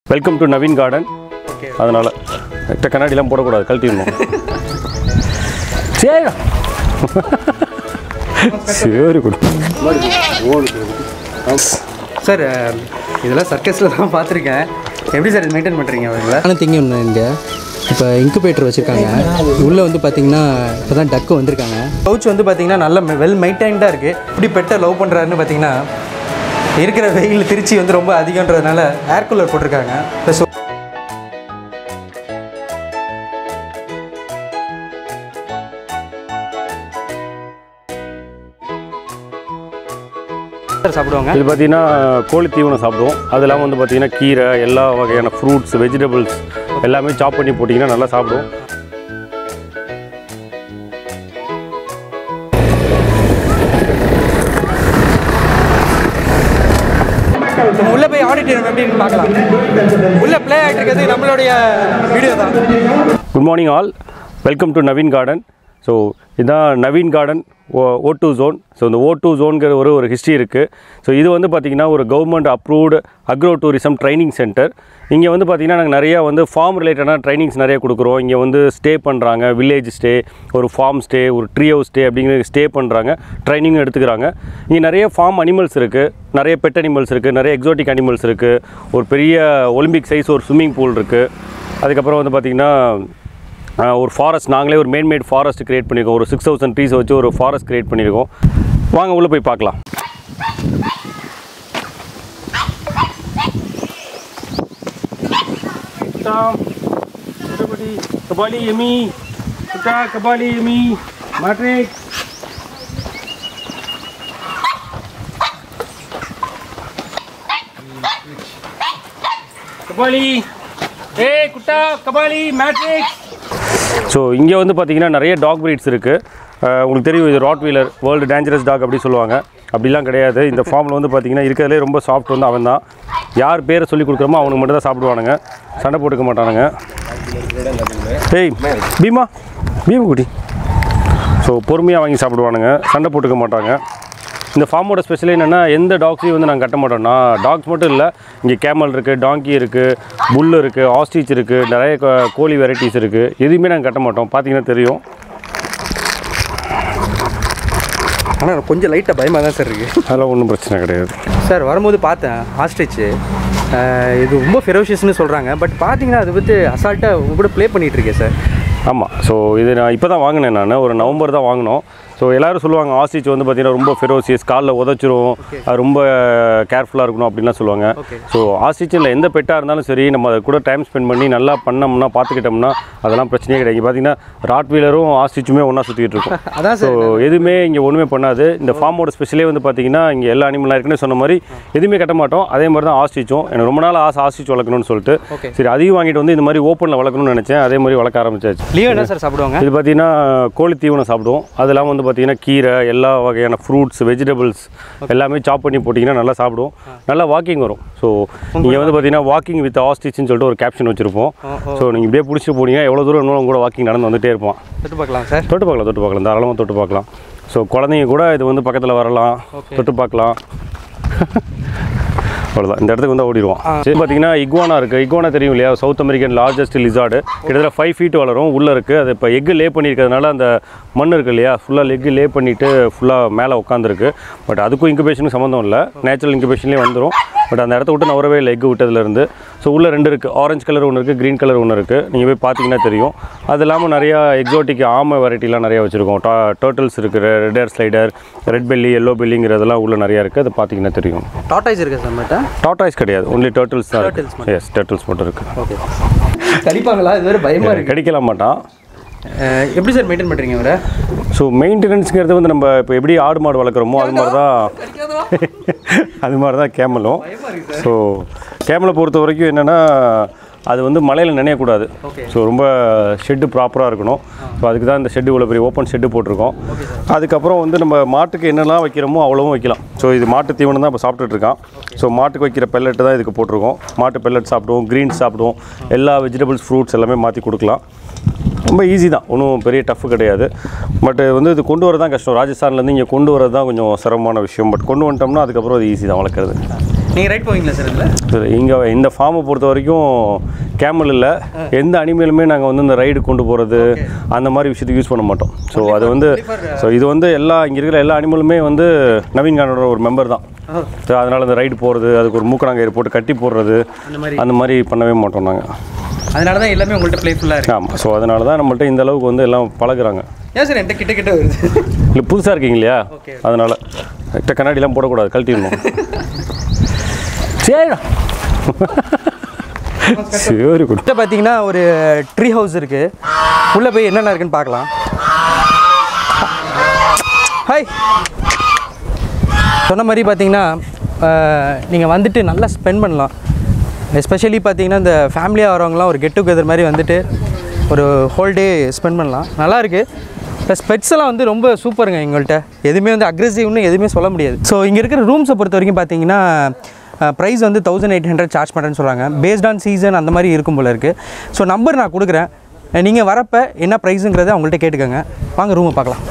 Welcome to Naveen garden அதனால் கிட்ட கண்ணாடிலாம் போடக்கூடாது கழட்டிடணும் சரி சரி கொடு சார் அஹ், இதெல்லாம் சர்க்கஸில் தான் பார்த்துருக்கேன் எப்படி சார் மெயின்டைன் பண்ணுறீங்க அவங்கள ஆனால் திங்க ஒன்று இங்கே இப்போ இன்குபேட்டர் வச்சுருக்காங்க உள்ளே வந்து பார்த்தீங்கன்னா இப்போ தான் டக்கு வந்திருக்காங்க கவுச் வந்து பார்த்தீங்கன்னா நல்ல வெல் மெயின்டைன்டாக இருக்குது இப்படி பெட்டை லவ் பண்ணுறாருன்னு பார்த்தீங்கன்னா இருக்கிற வெயில் திருச்சி வந்து ரொம்ப அதிகன்றதுனால ஏர் கூலர் போட்டிருக்காங்க ப்ளஸ் சார் சாப்பிடுவாங்க இது பார்த்தீங்கன்னா கோழி தீவனம் சாப்பிடுவோம் அது இல்லாமல் வந்து பார்த்தீங்கன்னா கீரை எல்லா வகையான ஃப்ரூட்ஸ் வெஜிடபிள்ஸ் எல்லாமே சாப் பண்ணி போட்டிங்கன்னா நல்லா சாப்பிடுவோம் நம்ம உள்ளே போய் ஆடிட்டோரியம் எப்படின்னு பார்க்கலாம் உள்ளே ப்ளே ஆகிட்டு இருக்கிறது நம்மளுடைய வீடியோ தான் good morning all welcome to Naveen garden so இதுதான் Naveen garden O O two zone so இந்த ஓ டூ ஜோன்கிற ஒரு ஒரு ஹிஸ்ட்ரி இருக்குது ஸோ இது வந்து பார்த்திங்கன்னா ஒரு government approved agro tourism training centre இங்கே வந்து பார்த்திங்கன்னா நாங்கள் நிறையா வந்து ஃபார்ம் ரிலேட்டடான ட்ரைனிங்ஸ் நிறைய கொடுக்குறோம் இங்கே வந்து ஸ்டே பண்ணுறாங்க வில்லேஜ் ஸ்டே ஒரு ஃபார்ம் ஸ்டே ஒரு ட்ரீ ஹவுஸ் ஸ்டே அப்படிங்கிற ஸ்டே பண்ணுறாங்க ட்ரைனிங் எடுத்துக்கிறாங்க இங்கே நிறைய ஃபார்ம் அனிமல்ஸ் இருக்குது நிறைய பெட் அனிமல்ஸ் இருக்குது நிறைய எக்ஸாட்டிக் அனிமல்ஸ் இருக்குது ஒரு பெரிய ஒலிம்பிக் சைஸ் ஒரு ஸ்விம்மிங் பூல் இருக்குது அதுக்கப்புறம் வந்து பார்த்திங்கன்னா ஆஹ் ஒரு ஃபாரஸ்ட் நாங்களே ஒரு மேன்மேட் ஃபாரஸ்ட் கிரியேட் பண்ணியிருக்கோம் ஒரு சிக்ஸ் தௌசண்ட் ட்ரீஸ் வச்சு ஒரு ஃபாரஸ்ட் கிரியேட் பண்ணியிருக்கோம் வாங்க உள்ளே போய் பார்க்கலாம் கபாலி எமி குட்டா கபாலி எமி மேட்ரிக் கபாலி ஏ குட்டா கபாலி மேட்ரிக்ஸ் ஸோ இங்கே வந்து பார்த்தீங்கன்னா நிறைய டாக் breeds இருக்குது உங்களுக்கு தெரியும் இது rottweiler world dangerous dog அப்படி சொல்லுவாங்க அப்படிலாம் கிடையாது இந்த ஃபார்மில் வந்து பார்த்தீங்கன்னா இருக்கிறதுலே ரொம்ப சாஃப்ட் வந்து அவன் தான் யார் பேரை சொல்லி கொடுக்குறோமோ அவனுக்கு மட்டும் தான் சாப்பிடுவானுங்க சண்டை போட்டுக்க மாட்டானுங்க ஏய் பீமா பீமா குட்டி ஸோ பொறுமையாக வாங்கி சாப்பிடுவானுங்க சண்டை போட்டுக்க மாட்டாங்க இந்த ஃபார்மோட ஸ்பெஷல் என்னென்னா எந்த டாக்ஸையும் வந்து நாங்கள் கட்ட மாட்டோம்னா டாக்ஸ் மட்டும் இல்லை இங்கே கேமல் இருக்குது டாங்கி இருக்குது புல் இருக்குது ஆஸ்டிச் இருக்குது நிறைய கோ- கோழி வெரைட்டிஸ் இருக்குது எதுவுமே நாங்கள் கட்ட மாட்டோம் பார்த்தீங்கன்னா தெரியும் ஆனால் கொஞ்சம் லைட்டாக பயமாக தான் சார் இருக்குது அதெல்லாம் ஒன்றும் பிரச்சனை கிடையாது சார் வரும்போது பார்த்தேன் ஆஸ்ட்ரிச்சு இது ரொம்ப ஃபெரோஷியஸ்னு சொல்கிறாங்க பட் பார்த்தீங்கன்னா அது வந்து அசால்ட்டாக உங்க கூட ப்ளே பண்ணிகிட்டு இருக்கேன் சார் ஆமாம் ஸோ இது நான் இப்போ தான் வாங்கினேன் நான் ஒரு நவம்பர் தான் வாங்கினோம் ஸோ எல்லோரும் சொல்லுவாங்க ஆஸ்டிச் வந்து பார்த்தீங்கன்னா ரொம்ப ஃபெரோசியஸ் காலில் உதச்சிரும் அது ரொம்ப கேர்ஃபுல்லாக இருக்கணும் அப்படின்லாம் சொல்லுவாங்க Okay. ஸோ ஆஸ்டிச் இல்லை எந்த பெட்டாக இருந்தாலும் சரி நம்ம அதை கூட டைம் ஸ்பெண்ட் பண்ணி நல்லா பண்ணோம்னா பார்த்துக்கிட்டோம்னா அதெல்லாம் பிரச்சனையே கிடையாது இங்க பார்த்தீங்கன்னா ராட் வீலரும் ஆஸ்டிச்சுமே ஒன்றா சுற்றிட்டு இருக்கும் அதான் ஸோ சார் எதுவுமே இங்கே ஒன்றுமே பண்ணாது இந்த ஃபார்மோட ஸ்பெஷலே வந்து பார்த்தீங்கன்னா இங்கே எல்லா அனிமலாக இருக்குன்னு சொன்ன மாதிரி எதுவுமே கட்ட மாட்டோம் அதே மாதிரி தான் ஆஸ்டிச்சும் எனக்கு ரொம்ப நாள் ஆசை ஆஸ்டிச் வளர்க்கணும்னு சொல்லிட்டு Okay. சரி அதையும் வாங்கிட்டு வந்து இந்த மாதிரி ஓப்பனில் வளர்க்கணும்னு நினச்சேன் அதே மாதிரி வளர்க்க ஆரம்பிச்சாச்சு லியோ என்ன சார் சாப்பிடுவாங்க இது பார்த்தீங்கன்னா கோழி தீவனம் சாப்பிடுவோம் அது இல்லாமல் வந்து பார்த்தீங்கன்னா கீரை எல்லா வகையான ஃப்ரூட்ஸ் வெஜிடபிள்ஸ் எல்லாமே சாப் பண்ணி போட்டிங்கன்னா நல்லா சாப்பிடுவோம் நல்லா வாக்கிங் வரும் ஸோ இங்கே வந்து பார்த்தீங்கன்னா வாக்கிங் வித் ஆஸ்டிச்னு சொல்லிட்டு ஒரு கேப்ஷன் வச்சுருப்போம் ஸோ நீங்கள் இப்படியே பிடிச்சிட்டு போனீங்கன்னா எவ்வளோ தூரம் இன்னும் கூட வாக்கிங் நடந்து வந்துட்டே இருப்பான் தொட்டு பார்க்கலாம் சார் தொட்டு பார்க்கலாம் தொட்டு பார்க்கலாம் தாராளமாக தொட்டு பார்க்கலாம் ஸோ குழந்தைங்க கூட இது வந்து பக்கத்தில் வரலாம் தொட்டு பார்க்கலாம் அவ்வளோதான் இந்த இடத்துக்கு வந்து ஓடிடுவோம் சரி பார்த்தீங்கன்னா இக்வானா இருக்குது இக்வானா தெரியும் இல்லையா சவுத் அமெரிக்கன் லார்ஜஸ்ட் லிசார்டு கிட்டத்தட்ட ஃபைவ் ஃபீட் வளரும் உள்ளே இருக்குது அது இப்போ எக்கு லே பண்ணியிருக்கிறதுனால அந்த மண் இருக்கு இல்லையா ஃபுல்லாக எக்கு லே பண்ணிவிட்டு ஃபுல்லாக மேலே உட்காந்துருக்கு பட் அதுக்கும் இன்குபேஷனுக்கு சம்மந்தம் இல்லை நேச்சுரல் இன்குபேஷன்லேயே வந்துடும் பட் அந்த இடத்த விட்டு நவரவே இல்லை எக்கு விட்டதுலேருந்து ஸோ உள்ளே ரெண்டு இருக்குது ஆரஞ்சு கலர் ஒன்று இருக்குது க்ரீன் கலர் ஒன்று இருக்குது நீங்கள் போய் பார்த்தீங்கன்னா தெரியும் அது இல்லாமல் நிறையா எக்ஸாட்டிக் ஆமை வெரைட்டிலாம் நிறையா வச்சுருக்கோம் டா டர்ட்டில்ஸ் இருக்குது red ear slider red belly yellow பெல்லிங்கிறதெல்லாம் உள்ளே நிறையா இருக்குது அது பார்த்தீங்கன்னா தெரியும் டாட்டாய்ஸ் இருக்கா சார் மட்டும் டாட்டாய்ஸ் கிடையாது ஒன்லி டர்ட்டில்ஸ் தான் Turtles இருக்குது எஸ் டர்ட்டில்ஸ் மட்டும் இருக்குது ஓகே கடிப்பாங்களா இது வேறு பயமாக இருக்குது கடிக்கலாம் மாட்டான் எப்படி சார் மெயின்டைன் பண்ணுறீங்க அவரை ஸோ மெயின்டெனன்ஸுங்கிறது வந்து நம்ம இப்போ எப்படி ஆடு மாடு வளர்க்குறோமோ அது மாதிரி தான் அது மாதிரி தான் கேமலும் ஸோ கேமலை பொறுத்த வரைக்கும் என்னென்னா அது வந்து மழையில் நனையக்கூடாது Okay. ஸோ ரொம்ப ஷெட்டு ப்ராப்பராக இருக்கணும் ஸோ அதுக்கு தான் இந்த ஷெட்டு இவ்வளோ பெரிய ஓப்பன் ஷெட்டு போட்டிருக்கோம் அதுக்கப்புறம் வந்து நம்ம மாட்டுக்கு என்னெல்லாம் வைக்கிறோமோ அவ்வளவும் வைக்கலாம் ஸோ இது மாட்டு தீவனம் தான் இப்போ சாப்பிட்டுட்டு இருக்கான் ஸோ மாட்டுக்கு வைக்கிற பெல்லட்டு தான் இதுக்கு போட்டிருக்கோம் மாட்டு பெல்லட் சாப்பிடுவோம் க்ரீன்ஸ் சாப்பிடுவோம் எல்லா வெஜிடபிள்ஸ் ஃப்ரூட்ஸ் எல்லாமே மாற்றி கொடுக்கலாம் ரொம்ப ஈஸி தான் ஒன்றும் பெரிய டஃப் கிடையாது பட் வந்து இது கொண்டு வரது தான் கஷ்டம் ராஜஸ்தான்லேருந்து இங்கே கொண்டு வரது தான் கொஞ்சம் சிரமமான விஷயம் பட் கொண்டு வந்துட்டோம்னா அதுக்கப்புறம் அது ஈஸி தான் வளர்க்குறது நீங்கள் ரைட் போவீங்களா சார் இதில் இங்கே இந்த ஃபார்மை பொறுத்த வரைக்கும் கேமல் இல்லை எந்த அனிமலுமே நாங்கள் வந்து இந்த ரைடு கொண்டு போகிறது அந்த மாதிரி விஷயத்துக்கு யூஸ் பண்ண மாட்டோம் ஸோ அது வந்து ஸோ இது வந்து எல்லா இங்கே இருக்கிற எல்லா அனிமலுமே வந்து நவீன் கானோட ஒரு மெம்பர் தான் ஸோ அதனால் இந்த ரைடு போகிறது அதுக்கு ஒரு மூக்கணாங்கயிறு போட்டு கட்டி போடுறது அந்த மாதிரி அந்த மாதிரி பண்ணவே மாட்டோம் நாங்கள் அதனால தான் எல்லாமே உங்கள்கிட்ட ப்ளேஃபுல்லாக இருக்கு ஆமாம் ஸோ அதனால தான் நம்மள்ட்ட இந்த அளவுக்கு வந்து எல்லாம் பழகுறாங்க ஏன் சார் என்கிட்ட கிட்ட கிட்ட வருது இல்லை புதுசாக இருக்கீங்க இல்லையா Okay. அதனால் கரெக்டாக கண்ணாடிலாம் போடக்கூடாது கழட்டிடணும் சரிடா சரி குட் கிட்ட பார்த்தீங்கன்னா ஒரு ட்ரீ ஹவுஸ் இருக்குது உள்ளே போய் என்னென்ன இருக்குன்னு பார்க்கலாம் ஹாய் சொன்ன மாதிரி பார்த்தீங்கன்னா நீங்கள் வந்துட்டு நல்லா ஸ்பெண்ட் பண்ணலாம் எஸ்பெஷலி பார்த்தீங்கன்னா இந்த ஃபேமிலியாக வரவங்களாம் ஒரு கெட் டுகெதர் மாதிரி வந்துட்டு ஒரு ஹோல் டே ஸ்பெண்ட் பண்ணலாம் நல்லா இருக்கு ப்ளஸ் பெட்ஸ் எல்லாம் வந்து ரொம்ப சூப்பருங்க எங்கள்கிட்ட எதுவுமே வந்து அக்ரெசிவ்னு எதுவுமே சொல்ல முடியாது ஸோ இங்கே இருக்கிற ரூம்ஸை பொறுத்த வரைக்கும் பார்த்தீங்கன்னா ப்ரைஸ் வந்து தௌசண்ட் எயிட் ஹண்ட்ரட் சார்ஜ் பண்ணுறேன்னு சொல்கிறாங்க பேஸ்ட் ஆன் சீசன் அந்த மாதிரி இருக்கும் போல இருக்குது ஸோ நம்பர் நான் கொடுக்குறேன் நீங்கள் வரப்ப என்ன ப்ரைஸுங்கிறத அவங்கள்ட்ட கேட்டுக்கோங்க வாங்க ரூமை பார்க்கலாம்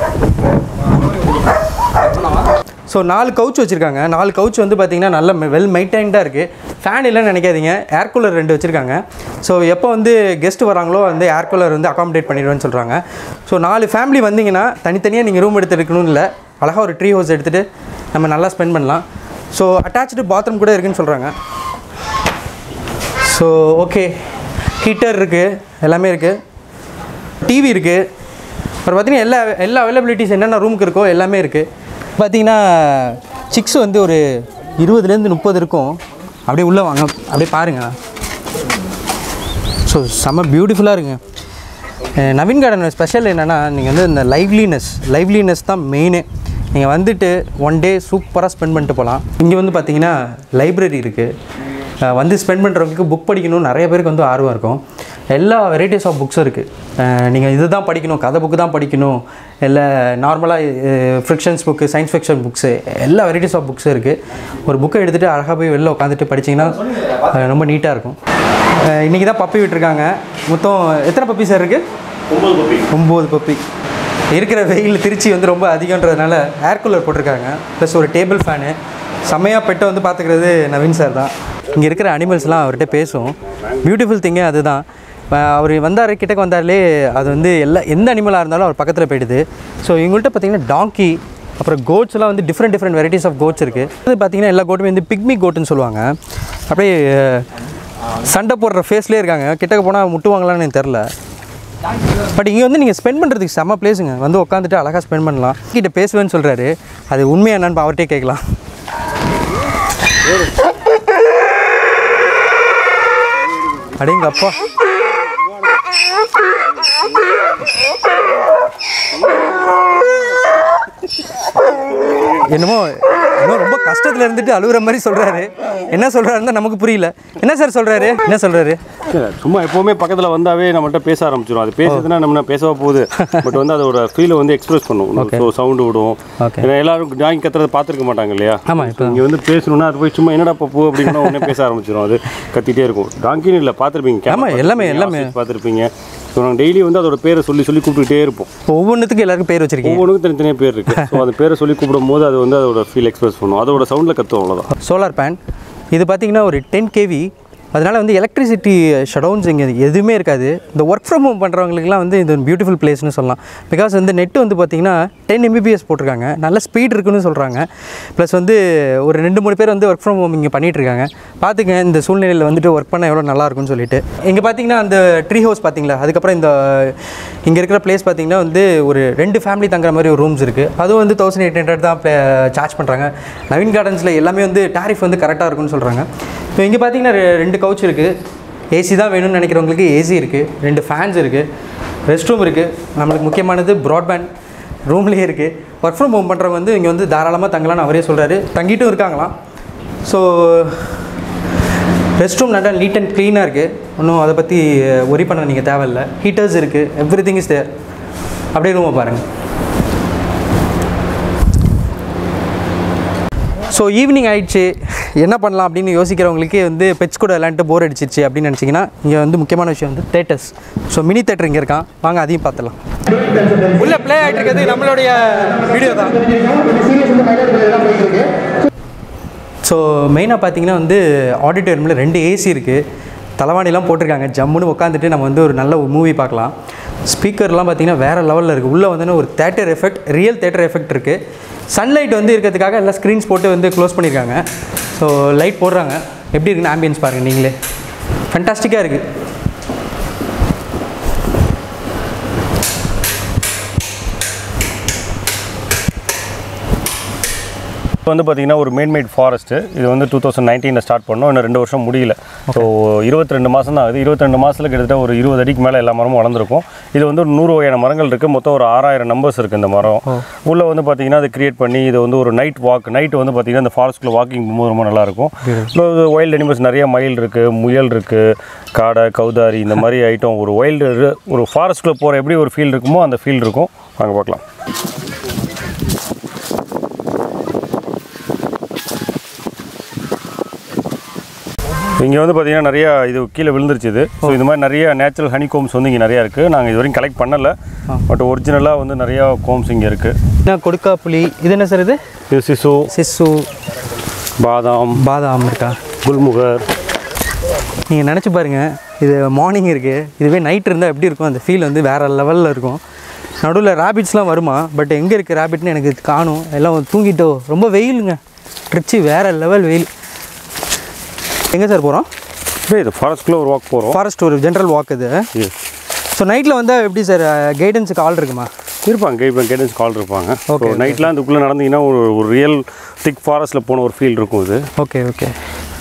ஸோ நாலு கவுச் வச்சுருக்காங்க நாலு கவுச் வந்து பார்த்திங்கன்னா நல்ல வெல் மெயின்டைன்டாக இருக்குது ஃபேன் இல்லைன்னு நினைக்காதீங்க ஏர் கூலர் ரெண்டு வச்சுருக்காங்க ஸோ எப்போ வந்து கெஸ்ட் வராங்களோ வந்து ஏர் கூலர் வந்து அகாமடேட் பண்ணிடுவேன்னு சொல்கிறாங்க ஸோ நாலு ஃபேமிலி வந்தீங்கன்னா தனித்தனியாக நீங்கள் ரூம் எடுத்து எடுக்கணும்னு இல்லை அழகாக ஒரு ட்ரீ ஹவுஸ் எடுத்துகிட்டு நம்ம நல்லா ஸ்பெண்ட் பண்ணலாம் ஸோ அட்டாச்சு பாத்ரூம் கூட இருக்குன்னு சொல்கிறாங்க ஸோ ஓகே ஹீட்டர் இருக்குது எல்லாமே இருக்குது டிவி இருக்குது அப்புறம் பார்த்தீங்கன்னா எல்லா எல்லா அவைலபிலிட்டிஸ் என்னென்ன ரூமுக்கு இருக்கோ எல்லாமே இருக்குது பார்த்தீங்கன்னா சிக்ஸ் வந்து ஒரு இருபதுலேருந்து முப்பது இருக்கும் அப்படியே உள்ளே வாங்க அப்படியே பாருங்கள் ஸோ செம்ம பியூட்டிஃபுல்லாக இருக்குங்க அஹ் நவீன் கார்டன் ஸ்பெஷல் என்னென்னா நீங்கள் வந்து இந்த லைவ்லினஸ் லைவ்லினஸ் தான் மெயினே நீங்கள் வந்துட்டு ஒன் டே சூப்பராக ஸ்பெண்ட் பண்ணிட்டு போகலாம் இங்கே வந்து பார்த்தீங்கன்னா லைப்ரரி இருக்குது வந்து ஸ்பெண்ட் பண்ணுறவங்களுக்கு புக் படிக்கணும்னு நிறைய பேருக்கு வந்து ஆர்வம் இருக்கும் எல்லா வெரைட்டிஸ் ஆஃப் புக்ஸும் இருக்குது நீங்கள் இது தான் படிக்கணும் கதை புக்கு தான் படிக்கணும் இல்லை நார்மலாக fictions book science fiction books எல்லா வெரைட்டிஸ் ஆஃப் புக்ஸும் இருக்குது ஒரு புக்கை எடுத்துகிட்டு அழகாக போய் வெளில உட்காந்துட்டு படிச்சிங்கன்னா அஹ், ரொம்ப நீட்டாக இருக்கும் இன்றைக்கி தான் பப்பி விட்டுருக்காங்க மொத்தம் எத்தனை பப்பி சார் இருக்குது ஒம்பது பப்பி இருக்கிற வெயில் திருச்சி வந்து ரொம்ப அதிகன்றதுனால ஏர் கூலர் போட்டிருக்காங்க ப்ளஸ் ஒரு டேபிள் ஃபேனு செம்மையாக பெட்டை வந்து பார்த்துக்கிறது நவீன் சார் தான் இங்கே இருக்கிற அனிமல்ஸ்லாம் அவர்கிட்ட பேசும் பியூட்டிஃபுல் திங்கே அதுதான் அவர் வந்தார் கிட்டக்க வந்தாலே அது வந்து எல்லா எந்த அனிமலாக இருந்தாலும் அவர் பக்கத்தில் போயிடுது ஸோ இவங்கள்ட்ட பார்த்தீங்கன்னா டாங்கி அப்புறம் கோட்ஸ் எல்லாம் வந்து different different varieties of goats இருக்குது இது பார்த்தீங்கன்னா எல்லா கோட்டுமே வந்து பிக்மி கோட்டுன்னு சொல்லுவாங்க அப்படியே சண்டை போடுற ஃபேஸ்லேயே இருக்காங்க கிட்டக்க போனால் முட்டுவாங்களான்னு எனக்கு தெரில பட் இங்கே வந்து நீங்கள் ஸ்பெண்ட் பண்ணுறதுக்கு செம்ம பிளேஸுங்க வந்து உட்காந்துட்டு அழகாக ஸ்பெண்ட் பண்ணலாம் கிட்ட பேசுவேன்னு சொல்கிறாரு அது உண்மையா என்னன்னு அவர்கிட்டே கேட்கலாம் அடேங்க அப்பா என்னமோ இன்னும் ரொம்ப கஷ்டத்தில் இருந்துட்டு அழுகுற மாதிரி சொல்கிறாரு என்ன சொல்கிறாருன்னு நமக்கு புரியல என்ன சார் சொல்கிறாரு என்ன சொல்கிறாரு சும்மா எப்போவுமே பக்கத்தில் வந்தாவே நம்மகிட்ட பேச ஆரம்பிச்சிடும் அது பேசுறதுன்னா நம்ம பேசவா போகுது பட் வந்து அதோட ஃபீலை வந்து எக்ஸ்பிரஸ் பண்ணும் ஸோ சவுண்டு விடும் Okay. ஏன்னா எல்லாரும் டாங்கி கத்துறதை பார்த்துருக்க மாட்டாங்க இல்லையா ஆமாம் இப்போ இங்கே வந்து பேசணும்னா அது போய் சும்மா என்னடா பப்பு அப்படின்னு உடனே பேச ஆரம்பிச்சிடும் அது கத்திட்டே இருக்கும் டாங்கின்னு இல்லை பார்த்துருப்பீங்க ஆமா, எல்லாமே, எல்லாமே. பார்த்துருப்பீங்க ஸோ நாங்கள் டெய்லி வந்து அதோட பேரை சொல்லி சொல்லி கூப்பிட்டுக்கிட்டே இருப்போம் ஒவ்வொன்றுத்துக்கும் எல்லாருக்கும் பேர் வச்சிருக்கீங்க ஒவ்வொன்றுக்கும் தனித்தனியாக பேர் இருக்கு ஸோ அந்த பேரை சொல்லி கூப்பிடும் போது அது வந்து அதோட ஃபீல் எக்ஸ்பிரஸ் பண்ணும் அதோட சவுண்டில் கத்தும் அவ்வளோதான் சோலார் பேன் இது பார்த்தீங்கன்னா ஒரு டென் கேவி அதனால் வந்து எலக்ட்ரிசிட்டி ஷடவுன்ஸ் இங்கே எதுவுமே இருக்காது இந்த ஒர்க் ஃப்ரம் ஹோம் பண்ணுறவங்களுக்குலாம் வந்து இது பியூட்டிஃபுல் பிளேஸ்னு சொல்லலாம் பிகாஸ் வந்து நெட் வந்து பார்த்திங்கன்னா டென் எம்பிபிஎஸ் போட்டிருக்காங்க நல்ல ஸ்பீட் இருக்குன்னு சொல்கிறாங்க ப்ளஸ் வந்து ஒரு ரெண்டு மூணு பேர் வந்து ஒர்க் ஃப்ரம் ஹோம் இங்கே பண்ணிகிட்டு இருக்காங்க பார்த்துங்க இந்த சூழ்நிலையில் வந்துட்டு ஒர்க் பண்ண எவ்வளோ நல்லா இருக்கும்னு சொல்லிட்டு இங்கே பார்த்தீங்கன்னா அந்த ட்ரீ ஹவுஸ் பார்த்தீங்களா அதுக்கப்புறம் இந்த இங்கே இருக்கிற பிளேஸ் பார்த்தீங்கன்னா வந்து ஒரு ரெண்டு ஃபேமிலி தங்குற மாதிரி ஒரு ரூம்ஸ் இருக்குது அதுவும் வந்து தௌசண்ட் எயிட் ஹண்ட்ரட் தான் சார்ஜ் பண்ணுறாங்க நவீன் கார்டன்ஸில் எல்லாமே வந்து டாரிஃப் வந்து கரெக்டாக இருக்கும்னு சொல்கிறாங்க இப்போ இங்கே பார்த்தீங்கன்னா ரெ- ரெண்டு கவுச் இருக்குது ஏசி தான் வேணும்னு நினைக்கிறவங்களுக்கு ஏசி இருக்குது ரெண்டு ஃபேன்ஸ் இருக்குது ரெஸ்ட் ரூம் இருக்குது நம்மளுக்கு முக்கியமானது ப்ராட்பேண்ட் ரூம்லேயே இருக்குது ஒர்க் ஃப்ரம் ஹோம் பண்ணுறவங்க வந்து இங்கே வந்து தாராளமாக தங்கலாம்னு அவரே சொல்கிறாரு தங்கிட்டும் இருக்காங்களாம் ஸோ ரெஸ்ட் ரூம் நல்லா நீட் அண்ட் க்ளீனாக இருக்குது ஒன்றும் அதை பற்றி ஒரி பண்ண நீங்கள் தேவையில்லை ஹீட்டர்ஸ் இருக்குது எவ்ரி திங் இஸ் தேர் அப்படியே ரூமை பாருங்கள் ஸோ ஈவினிங் ஆயிடுச்சு என்ன பண்ணலாம் அப்படின்னு யோசிக்கிறவங்களுக்கு வந்து பெட்ஸ் கூட விளையாண்டு போர் அடிச்சிருச்சு அப்படின்னு நினச்சிங்கன்னா இங்கே வந்து முக்கியமான விஷயம் வந்து தேட்டர்ஸ் ஸோ மினி தேட்டர் இங்கே இருக்கான் வாங்க அதையும் பார்த்துலாம் உள்ள ப்ளே ஆகிட்டு இருக்கிறது நம்மளுடைய வீடியோ தான் ஸோ மெயினாக பார்த்தீங்கன்னா வந்து ஆடிட்டோரியமில் ரெண்டு ஏசி இருக்குது தலைவாணிலாம் போட்டிருக்காங்க ஜம்முன்னு உட்காந்துட்டு நம்ம வந்து ஒரு நல்ல ஒரு மூவி பார்க்கலாம் ஸ்பீக்கர்லாம் பார்த்தீங்கன்னா வேறு லெவலில் இருக்குது உள்ளே வந்து ஒரு theatre effect real theatre effect இருக்குது சன்லைட் வந்து இருக்கிறதுக்காக எல்லாம் ஸ்க்ரீன்ஸ் போட்டு வந்து க்ளோஸ் பண்ணியிருக்காங்க ஸோ லைட் போடுறாங்க எப்படி இருக்குன்னு ஆம்பியன்ஸ் பாருங்கள் நீங்களே ஃபண்டாஸ்டிக்காக இருக்குது இப்போ வந்து பார்த்தீங்கன்னா ஒரு மேன்மேட் ஃபாரஸ்ட்டு இது வந்து டூ தௌசண்ட் நைன்டீனில் ஸ்டார்ட் பண்ணோம் இன்னும் ரெண்டு வருஷம் முடியல ஸோ இருபத்தி ரெண்டு மாதம் தான் ஆகுது இருபத்தி ரெண்டு மாதத்தில் கிட்டத்தட்ட ஒரு இருபது அடிக்கு மேலே எல்லா மரமும் வளர்ந்துருக்கும் இது வந்து ஒரு நூறு வகையான மரங்கள் இருக்குது மொத்தம் ஒரு ஆறாயிரம் நம்பர்ஸ் இருக்குது இந்த மரம் உள்ளே வந்து பார்த்தீங்கன்னா அதை கிரியேட் பண்ணி இது வந்து ஒரு நைட் வாக் நைட் வந்து பார்த்தீங்கன்னா இந்த ஃபாரஸ்ட்டில் வாக்கிங் போகும்போது ரொம்ப நல்லாயிருக்கும் வைல்டு அனிமல்ஸ் நிறைய மயில் இருக்குது முயல் இருக்குது காடை கௌதாரி இந்த மாதிரி ஐட்டம் ஒரு வைல்டு ஒரு ஃபாரஸ்ட்டில் போகிற எப்படி ஒரு ஃபீல் இருக்குமோ அந்த ஃபீல் இருக்கும் வாங்க பார்க்கலாம் இங்கே வந்து பார்த்தீங்கன்னா நிறைய இது கீழே விழுந்துருச்சு இது ஸோ இது மாதிரி நிறைய நேச்சுரல் ஹனி கோம்ஸ் வந்து இங்கே நிறையா இருக்குது நாங்கள் இது வரைக்கும் கலெக்ட் பண்ணலை பட் ஒரிஜினலாக வந்து நிறையா கோம்ஸ் இங்கே இருக்குது என்ன கொடுக்கா புளி இது என்ன சார் இது இது சிசு சிசு பாதாம் பாதாம் இருக்கா குல்முகர் நீங்கள் நினச்சி பாருங்கள் இது மார்னிங் இருக்குது இதுவே நைட் இருந்தால் எப்படி இருக்கும் அந்த ஃபீல் வந்து வேறு லெவலில் இருக்கும் நடுவில் ரேபிட்ஸ்லாம் வருமா பட் எங்கே இருக்குது ரேபிட்னு எனக்கு காணும் எல்லாம் தூங்கிட்டோ ரொம்ப வெயிலுங்க ட்ரிச்சு வேறு லெவல் வெயில் எங்கே சார் போகிறோம் இது ஃபாரஸ்ட்குள்ளே ஒரு வாக் போகிறோம் ஃபாரஸ்ட் ஒரு ஜென்ரல் வாக் இது ஸோ நைட்டில் வந்தால் எப்படி சார் கைடன்ஸுக்கு ஆள் இருக்குமா இருப்பாங்க கைட் கைடன்ஸ் கால் இருப்பாங்க ஓகே நைட்லாம் அதுக்குள்ளே நடந்தீங்கன்னா ஒரு ஒரு ரியல் திக் ஃபாரஸ்ட்டில் போன ஒரு ஃபீல் இருக்கும் இது ஓகே ஓகே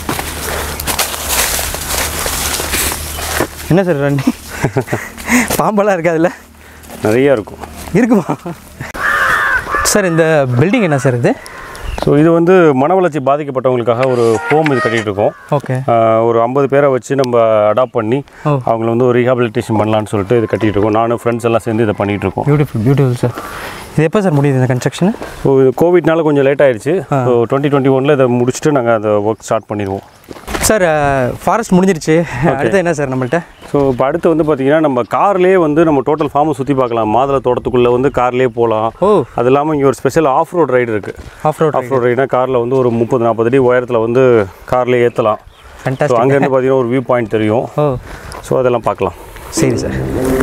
என்ன சார் ரன்னி பாம்பெல்லாம் இருக்காதுல்ல நிறையா இருக்கும் இருக்குமா சார் இந்த பில்டிங் என்ன சார் இது ஸோ இது வந்து மன வளர்ச்சி பாதிக்கப்பட்டவங்களுக்காக ஒரு ஹோம் இது கட்டிகிட்டு இருக்கோம் ஓகே ஆஹ் ஒரு ஐம்பது பேரை வச்சு நம்ம அடாப்ட் பண்ணி ஓ. அவங்கள வந்து ஒரு ரீஹாபிலிட்டேஷன் பண்ணலான்னு சொல்லிட்டு இது கட்டிகிட்டு இருக்கோம் நானும் ஃப்ரெண்ட்ஸ் எல்லாம் சேர்ந்து இதை பண்ணிகிட்டு இருக்கோம் பியூட்டிஃபுல் பியூட்டிஃபுல் சார் இது எப்போ சார் முடியுது இந்த கன்ஸ்ட்ரக்ஷன் ஸோ இது கோவிட்னால கொஞ்சம் லேட் ஆயிடுச்சு ஸோ டுவெண்ட்டி டுவெண்ட்டி ஒனில் இதை முடிச்சுட்டு நாங்கள் அந்த ஒர்க் ஸ்டார்ட் பண்ணிடுவோம் சார் ஃபாரஸ்ட் முடிஞ்சிருச்சு அடுத்து என்ன சார் நம்மள்ட்ட ஸோ இப்போ அடுத்து வந்து பார்த்தீங்கன்னா நம்ம கார்லேயே வந்து நம்ம டோட்டல் ஃபார்மை சுற்றி பார்க்கலாம் மாதுளை தோட்டத்துக்குள்ளே வந்து கார்லேயே போகலாம் ஓ அது இல்லாமல் இங்கே ஒரு ஸ்பெஷல் ஆஃப் ரோட் ரைடு இருக்குது ஆஃப் ரோட் ஆஃப் ரோட் ரைடுனா காரில் வந்து ஒரு முப்பது நாற்பது அடி உயரத்தில் வந்து கார்லேயே ஏற்றலாம் ஸோ ஃபண்டாஸ்டிக் அங்கேருந்து பார்த்தீங்கன்னா ஒரு வியூ பாயிண்ட் தெரியும் ஓ ஸோ அதெல்லாம் பார்க்கலாம் சரி சார்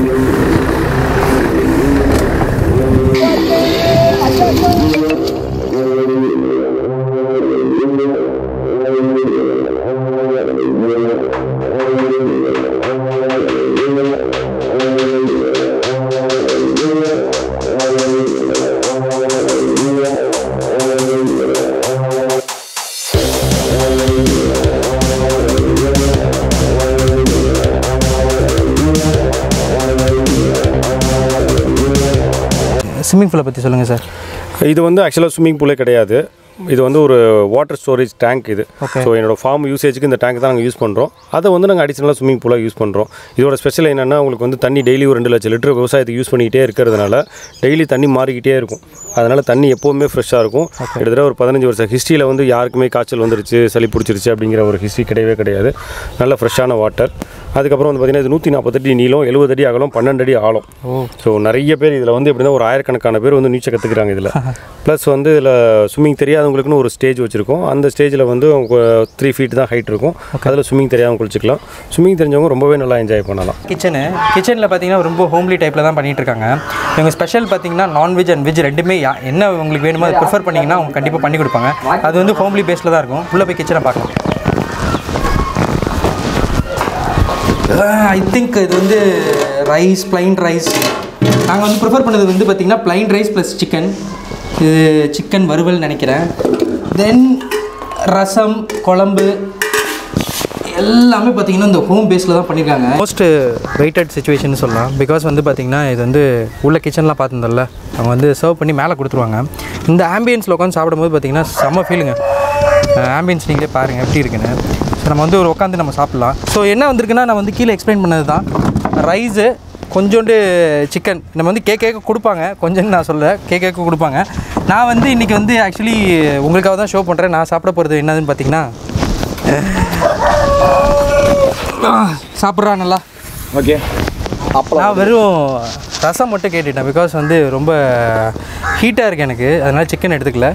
ஸ்விம்மிங் பூலை பற்றி சொல்லுங்கள் சார் இது வந்து ஆக்சுவலாக ஸ்விம்மிங் பூலே கிடையாது இது வந்து ஒரு வாட்டர் ஸ்டோரேஜ் டேங்க் இது Okay. ஸோ என்னோட ஃபார்ம் யூசேஜுக்கு இந்த டேங்க் தான் நாங்கள் யூஸ் பண்ணுறோம் அதை வந்து நாங்கள் அடிஷனலாக ஸ்விம்மிங் பூலாக யூஸ் பண்ணுறோம் இதோட ஸ்பெஷல் என்னென்னா உங்களுக்கு வந்து தண்ணி டெய்லி ஒரு ரெண்டு லட்சம் லிட்டர் விவசாயத்துக்கு யூஸ் பண்ணிக்கிட்டே இருக்கிறதுனால டெய்லி தண்ணி மாறிக்கிட்டே இருக்கும் அதனால் தண்ணி எப்போவுமே ஃப்ரெஷ்ஷாக இருக்கும் கிட்டத்தட்ட ஒரு பதினஞ்சு வருஷம் ஹிஸ்ட்ரியில் வந்து யாருக்குமே காய்ச்சல் வந்துருச்சு சளி பிடிச்சிருச்சு அப்படிங்கிற ஒரு ஹிஸ்ட்ரி கிடையவே கிடையாது நல்ல ஃப்ரெஷ்ஷான வாட்டர் அதுக்கப்புறம் வந்து பார்த்திங்கன்னா இது நூற்றி நாற்பத்தடி நீளம் எழுபது அடி அகலம் பன்னெண்டு அடி ஆழம் ஸோ நிறைய பேர் இதில் வந்து எப்படின்னா ஒரு ஆயிரக்கணக்கான பேர் வந்து நீச்சல் கற்றுக்குறாங்க இதில் ப்ளஸ் வந்து இதில் ஸ்விம்மிங் தெரியாதவங்களுக்குன்னு ஒரு ஸ்டேஜ் வச்சுருக்கோம் அந்த ஸ்டேஜில் வந்து த்ரீ ஃபீட் தான் ஹைட் இருக்கும் அதில் ஸ்விம்மிங் தெரியாதவங்க குளிச்சுக்கலாம் ஸ்விம்மிங் தெரிஞ்சவங்க ரொம்பவே நல்லா என்ஜாய் பண்ணலாம் கிச்சனு கிச்சனில் பார்த்தீங்கன்னா ரொம்ப ஹோம்லி டைப்பில் தான் பண்ணிட்டு இருக்காங்க இவங்க ஸ்பெஷல் பார்த்தீங்கன்னா நான்வெஜ் அண்ட் வெஜ் ரெண்டுமே யா- என்ன உங்களுக்கு வேணுமோ அதை ப்ரிஃபர் பண்ணிங்கன்னா அவங்க கண்டிப்பாக பண்ணி கொடுப்பாங்க அது வந்து ஹோம்லி பேஸில் தான் இருக்கும் உள்ளே போய் கிச்சனை பார்க்கலாம் ஐ திங்க் இது வந்து ரைஸ் plain ரைஸ் நாங்கள் வந்து ப்ரிஃபர் பண்ணது வந்து பார்த்திங்கன்னா plain ரைஸ் ப்ளஸ் சிக்கன் இது சிக்கன் வறுவல் நினைக்கிறேன் தென் ரசம் குழம்பு எல்லாமே பார்த்தீங்கன்னா இந்த ஹோம் பேஸில் தான் பண்ணியிருக்காங்க மோஸ்ட் வெயிட்டட் சுச்சுவேஷன் சொல்லலாம் பிகாஸ் வந்து பார்த்தீங்கன்னா இது வந்து உள்ள கிச்சன்லாம் பார்த்துருந்தோம்ல அவங்க வந்து சர்வ் பண்ணி மேலே கொடுத்துருவாங்க இந்த ஆம்பியன்ஸில் உட்காந்து சாப்பிடும்போது பார்த்தீங்கன்னா செம்ம ஃபீலுங்க ஆம்பியன்ஸ் நீங்களே பாருங்கள் எப்படி இருக்குன்னு ஸோ நம்ம வந்து ஒரு உட்காந்து நம்ம சாப்பிட்லாம் ஸோ என்ன வந்திருக்குன்னா நான் வந்து கீழே எக்ஸ்பிளைன் பண்ணது தான் ரைஸு கொஞ்சோண்டு சிக்கன் நம்ம வந்து கேக் கேக்க கொடுப்பாங்க கொஞ்சம் நான் சொல்ல கேக் கேக்க கொடுப்பாங்க நான் வந்து இன்றைக்கி வந்து ஆக்சுவலி உங்களுக்காக தான் ஷோ பண்ணுறேன் நான் சாப்பிட போகிறது என்னதுன்னு பார்த்தீங்கன்னா சாப்பிட்றா நல்லா ஓகே நான் வெறும் ரசம் மட்டும் கேட்டுட்டேன் பிகாஸ் வந்து ரொம்ப ஹீட்டாக இருக்குது எனக்கு அதனால் சிக்கன் எடுத்துக்கல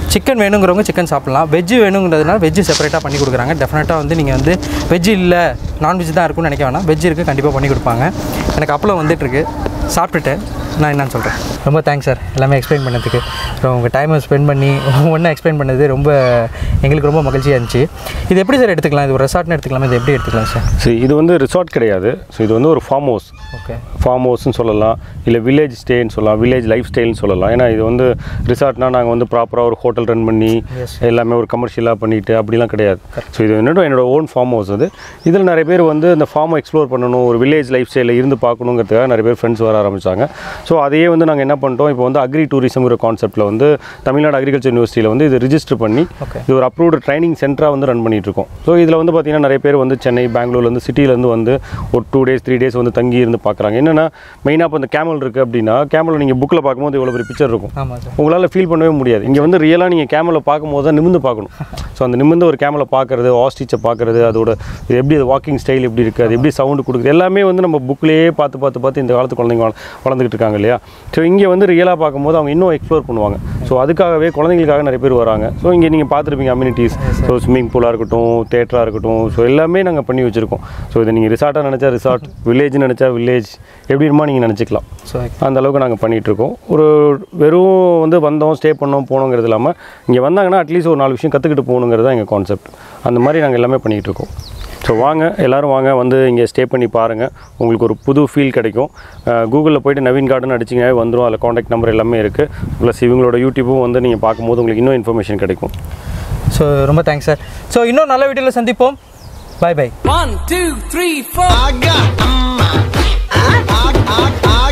சிக்கன் வேணுங்கிறவங்க சிக்கன் சாப்பிட்லாம் வெஜ்ஜு வேணுங்கிறதுனால வெஜ்ஜு செப்பரேட்டாக பண்ணி கொடுக்குறாங்க டெஃபினட்டாக வந்து நீங்கள் வந்து வெஜ்ஜு இல்லை நான்வெஜ் தான் இருக்கும்னு நினைக்க வேணாம் வெஜ் இருக்குது கண்டிப்பாக பண்ணி கொடுப்பாங்க எனக்கு அப்பளம் வந்துட்டுருக்கு சாப்பிட்டுட்டு நான் என்னன்னு சொல்கிறேன் ரொம்ப தேங்க்ஸ் சார் எல்லாமே எக்ஸ்பிளைன் பண்ணதுக்கு அப்புறம் உங்கள் டைமை ஸ்பெண்ட் பண்ணி ஒன்றா எக்ஸ்பிளைன் பண்ணது ரொம்ப எங்களுக்கு ரொம்ப மகிழ்ச்சியாக இருந்துச்சு இது எப்படி சார் எடுத்துக்கலாம் இது ஒரு ரெசார்ட்னு எடுத்துக்கலாமா இது எப்படி எடுத்துக்கலாம் சார் ஸோ இது வந்து ரிசார்ட் கிடையாது ஸோ இது வந்து ஒரு ஃபார்ம் ஹவுஸ் ஓகே ஃபார்ம் ஹவுஸ்னு சொல்லலாம் இல்லை வில்லேஜ் ஸ்டேன்னு சொல்லலாம் வில்லேஜ் லைஃப் ஸ்டைல்னு சொல்லலாம் ஏன்னா இது வந்து ரிசார்ட்னா நாங்கள் வந்து ப்ராப்பராக ஒரு ஹோட்டல் ரன் பண்ணி Yes. எல்லாமே ஒரு கமர்ஷியலாக பண்ணிட்டு அப்படிலாம் கிடையாது ஸோ இது என்னோட என்னோட ஓன் ஃபார்ம் ஹவுஸ் அது இதில் நிறைய பேர் வந்து இந்த ஃபார்மை எக்ஸ்ப்ளோர் பண்ணணும் ஒரு வில்லேஜ் லைஃப் ஸ்டைலில் இருந்து பார்க்கணுங்கிறதுக்காக நிறைய பேர் ஃப்ரெண்ட்ஸ் வர ஆரம்பிச்சாங்க ஸோ அதையே வந்து நாங்கள் என்ன பண்ணிட்டோம் இப்போ வந்து அக்ரி டூரிசம்ங்கிற கான்செப்ட்டில் வந்து தமிழ்நாடு அக்ரிகல்ச்சர் யூனிவர்சிட்டியில் வந்து இது ரிஜிஸ்டர் பண்ணி Okay. இது ஒரு அப்ரூவ்டு ட்ரைனிங் சென்டராக வந்து ரன் பண்ணிட்டு இருக்கோம் ஸோ இதில் வந்து பார்த்தீங்கன்னா நிறைய பேர் வந்து சென்னை பெங்களூர்லேருந்து சிட்டிலேருந்து வந்து ஒரு டூ டேஸ் த்ரீ டேஸ் வந்து தங்கி இருந்து பார்க்குறாங்க என்னென்னா மெயினாக இப்போ இந்த கேமல் இருக்குது அப்படின்னா கேமல் நீங்கள் புக்கில் பார்க்கும்போது இவ்வளோ பெரிய பிக்சர் இருக்கும் ஆமாம் சார் உங்களால் ஃபீல் பண்ணவே முடியாது இங்கே வந்து ரியலாக நீங்கள் கேமலை பார்க்கும்போது தான் நிமிந்து பார்க்கணும் ஸோ அந்த நிமிந்து ஒரு கேமலை பார்க்குறது ஆஸ்டிச்சை பார்க்குறது அதோட இது எப்படி அது வாக்கிங் ஸ்டைல் எப்படி இருக்குது அது எப்படி சவுண்டு கொடுக்குது எல்லாமே வந்து நம்ம புக்லேயே பார்த்து பார்த்து பார்த்து இந்த காலத்து குழந்தைங்க வள- வளர்ந்துக்கிட்டு இருக்காங்க இல்லையா ஸோ இங்கே வந்து ரியலாக பார்க்கும்போது அவங்க இன்னும் எக்ஸ்ப்ளோர் பண்ணுவாங்க ஸோ அதுக்காகவே குழந்தைங்களுக்காக நிறைய பேர் வராங்க ஸோ இங்கே நீங்கள் பார்த்துருப்பீங்க அம்யூனிட்டிஸ் ஸோ ஸ்விம்மிங் பூலாக இருக்கட்டும் தேட்டராக இருக்கட்டும் ஸோ எல்லாமே நாங்கள் பண்ணி வச்சுருக்கோம் ஸோ இதை நீங்கள் ரிசார்ட்டாக நினச்சா ரிசார்ட் வில்லேஜ்னு நினச்சா வில்லேஜ் எப்படி இருக்குமோ நீங்கள் நினச்சிக்கலாம் ஸோ அந்த அளவுக்கு நாங்கள் பண்ணிகிட்ருக்கோம் ஒரு வெறும் வந்து வந்தோம் ஸ்டே பண்ணோம் போனோங்கிறது இல்லாமல் இங்கே வந்தாங்கன்னா அட்லீஸ்ட் ஒரு நாலு விஷயம் கற்றுக்கிட்டு போகணுங்கிறது தான் எங்கள் கான்செப்ட் அந்த மாதிரி நாங்கள் எல்லாமே பண்ணிகிட்டு இருக்கோம் ஸோ வாங்க எல்லோரும் வாங்க வந்து இங்கே ஸ்டே பண்ணி பாருங்கள் உங்களுக்கு ஒரு புது ஃபீல் கிடைக்கும் கூகுளில் போயிட்டு நவீன் கார்டன் அடிச்சிங்கனாவே வந்துடும் அதில் காண்டாக்ட் நம்பர் எல்லாமே இருக்குது ப்ளஸ் இவங்களோட யூடியூப்பும் வந்து நீங்கள் பார்க்கும்போது உங்களுக்கு இன்னும் இன்ஃபர்மேஷன் கிடைக்கும் ஸோ ரொம்ப தேங்க்ஸ் சார் ஸோ இன்னும் நல்ல வீடியோவில் சந்திப்போம் bye bye One, two, three, four. I got, I, I, I, I